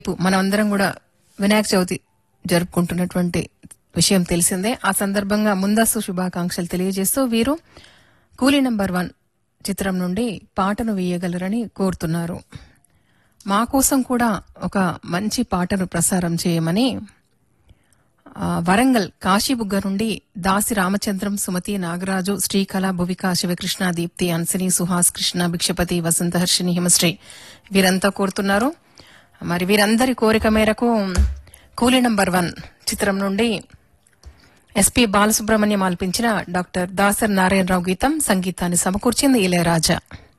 రేపు మనమందరం కూడా వినాయక చవితి జరుపుకుంటున్నటువంటి విషయం తెలిసిందే ఆ సందర్భంగా ముందస్తు శుభాకాంక్షలు తెలియజేస్తూ వీరు కూలీ నంబర్ వన్ చిత్రం నుండి పాటను వేయగలరని కోరుతున్నారు మా కోసం కూడా ఒక మంచి పాటను ప్రసారం చేయమని ఆ, వరంగల్ కాశీబుగ్గ నుండి దాసి రామచంద్రం సుమతి నాగరాజు శ్రీకళ భువిక శివకృష్ణ దీప్తి అన్సని సుహాస్ కృష్ణ భిక్షపతి వసంతహర్షిని హిమశ్రీ వీరంతా కోరుతున్నారు మరి వీరందరి కోరిక మేరకు కూలీ నంబర్ వన్ చిత్రం నుండి ఎస్పి బాలసుబ్రహ్మణ్యం ఆల్పించిన డాక్టర్ దాసర్ నారాయణరావు గీతం సంగీతాన్ని సమకూర్చింది ఇళయరాజా